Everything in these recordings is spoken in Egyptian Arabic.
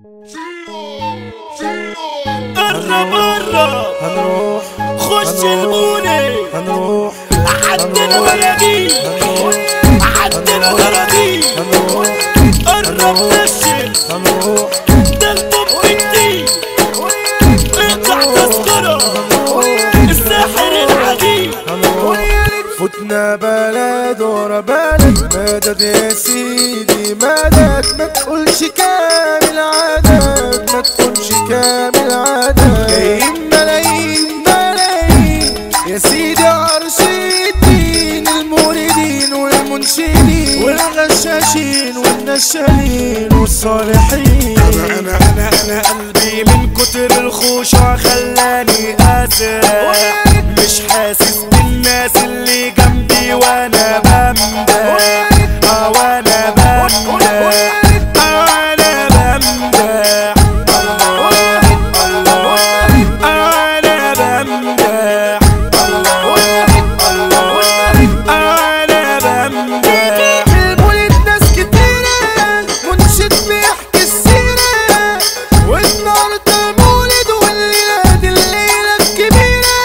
قرب قرب هنروح خش هنروح. الموني هنروح عندنا هنروح. بلدي هنروح عندنا بلدي هنروح قرب هنروح. نشل هنروح ده البوب جديد اقطع تذكرة الساحر العديد هنروح فتنا بلد ورا بلد مدد يا سيدي مدد ما تقولش كامل عدد ما تقولش كامل عدد جايين ملايين ملايين يا سيدي عرش الدين الموردين والمنشدين والغشاشين والنشالين والصالحين انا انا انا قلبي من كتر الخشوع خلاني قاسي مش حاسس بالناس اللي جنبي وانا بمدح اه وانا بمدح اه وانا بمدح الله الله اه انا بمدح الله الله اه انا بمدح المولد ناس كتيرة منشد بيحكي السيرة والنهاردة المولد والليلة دي الليلة الكبيرة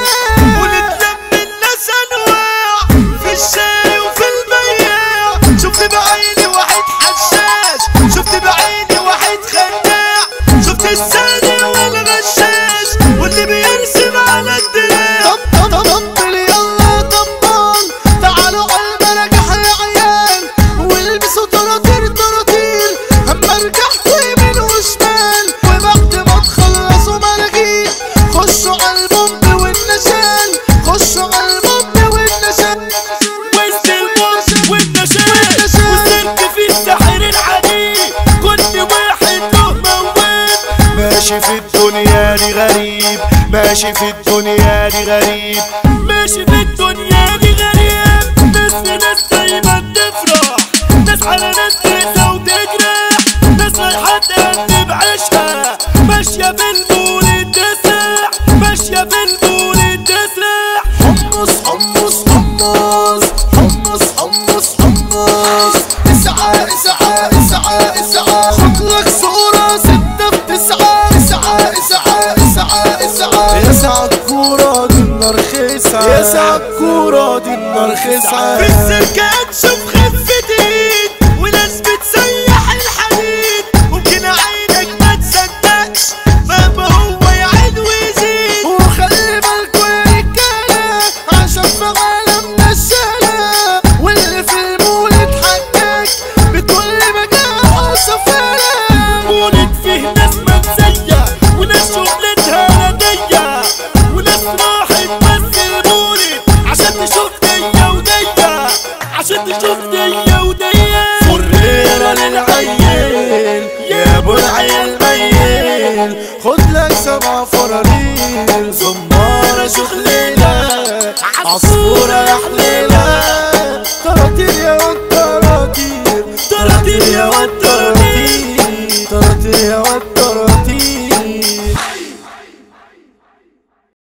ونتلم الناس انواع في الشاي وفي البياع شفت بعيني واحد حشاش شفت بعيني واحد خداع شفت السادي والغشاش واللي بيرسم على الدراع طب طب طبل يلا طبال تعالوا قلبنا جح يا عيال والبسوا طراطير طراطير اما رجعت يمين وشمال وبعد ما تخلصوا مراجيح خشوا على البومب والنشال خشوا على البومب والنشال وسط الموت والنشاط وصرت في السحر العديد كنت واحد له موال ماشي في الدنيا دي غريب ماشي في الدنيا دي غريب ماشي في الدنيا دي غريب ناس ناس دايما تفرح ناس على ناس تنسى وتجرح ناس رايحة تقدم عيشها ماشية في المولد تسرح ماشية في المولد تسرح حمص حمص حمص حمص حمص حمص اسعى اسعى اسعى اسعى خد لك صورة ستة في تسعة اسعى اسعى اسعى اسعى يسعى الكورة دي النار خسعة يسعى الكورة دي النار خسعة في السكة تشوف خفتي وناس بتسيح الحديد ممكن عينك ما تصدقش مهما هو يعيد ويزيد وخلي بالكوا يا رجالة عشان في عالمنا الشارع واللي في المولد حكاك بكل مجال سفارة مولد فيه ناس متسية وناس شغلتها ندية وناس راحت بس المولد عشان تشوف دية ودية عشان تشوف دية ودية فريرة للعيل يا ابو العيال ميل خد لك سبع فراريل زمارة شخليلة عصفورة يا حليلة